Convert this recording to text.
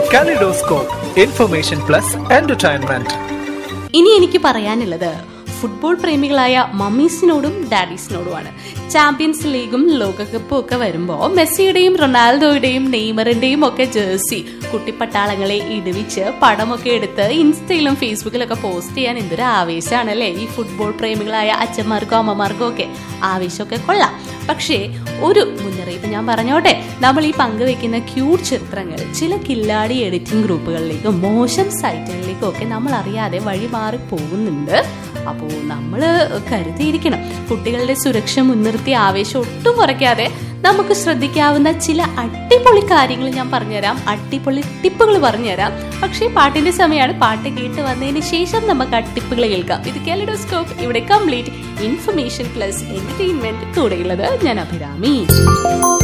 kaleidoscope information plus entertainment ഇനി എനിക്ക് പറയാനുള്ളത് ഫുട്ബോൾ പ്രേമികളായ മമ്മീസിനോടും ഡാഡീസിനോടുമാണ് ചാമ്പ്യൻസ് ലീഗും ലോകകപ്പും ഒക്കെ വരുമ്പോൾ മെസ്സിയുടെയും റൊണാൾഡോയുടെയും നെയ്മറിന്റെയും ഒക്കെ ജേഴ്സി കുട്ടിപ്പട്ടാളങ്ങളെ ഇടിവിച്ച് പടമൊക്കെ എടുത്ത് ഇൻസ്റ്റയിലും ഫേസ്ബുക്കിലൊക്കെ പോസ്റ്റ് ചെയ്യാൻ എന്തൊരു ആവേശമാണല്ലേ ഈ ഫുട്ബോൾ പ്രേമികളായ അച്ഛന്മാർക്കോ അമ്മമാർക്കോ ഒക്കെ ആവേശമൊക്കെ കൊള്ളാം പക്ഷേ ഒരു മുന്നറിയിപ്പ് ഞാൻ പറഞ്ഞോട്ടെ നമ്മൾ ഈ പങ്കുവെക്കുന്ന ക്യൂട്ട് ചിത്രങ്ങൾ ചില കില്ലാടി എഡിറ്റിംഗ് ഗ്രൂപ്പുകളിലേക്കും മോശം സൈറ്റുകളിലേക്കും ഒക്കെ നമ്മൾ അറിയാതെ വഴിമാറി പോകുന്നുണ്ട് അപ്പോൾ നമ്മൾ കരുതിയിരിക്കണം കുട്ടികളുടെ സുരക്ഷ മുൻനിർത്തി ആവേശം ഒട്ടും കുറയ്ക്കാതെ നമുക്ക് ശ്രദ്ധിക്കാവുന്ന ചില അടിപൊളി കാര്യങ്ങൾ ഞാൻ പറഞ്ഞുതരാം അടിപൊളി ടിപ്പുകൾ പറഞ്ഞുതരാം പക്ഷേ പാട്ടിന്റെ സമയമാണ് പാട്ട് കേട്ട് വന്നതിന് ശേഷം നമുക്ക് ആ ടിപ്പുകൾ കേൾക്കാം ഇത് കാലിഡോസ്കോപ്പ് ഇവിടെ കംപ്ലീറ്റ് ഇൻഫർമേഷൻ പ്ലസ് എന്റർടൈൻമെന്റ് കൂടെയുള്ളത് ഞാൻ അഭിരാമി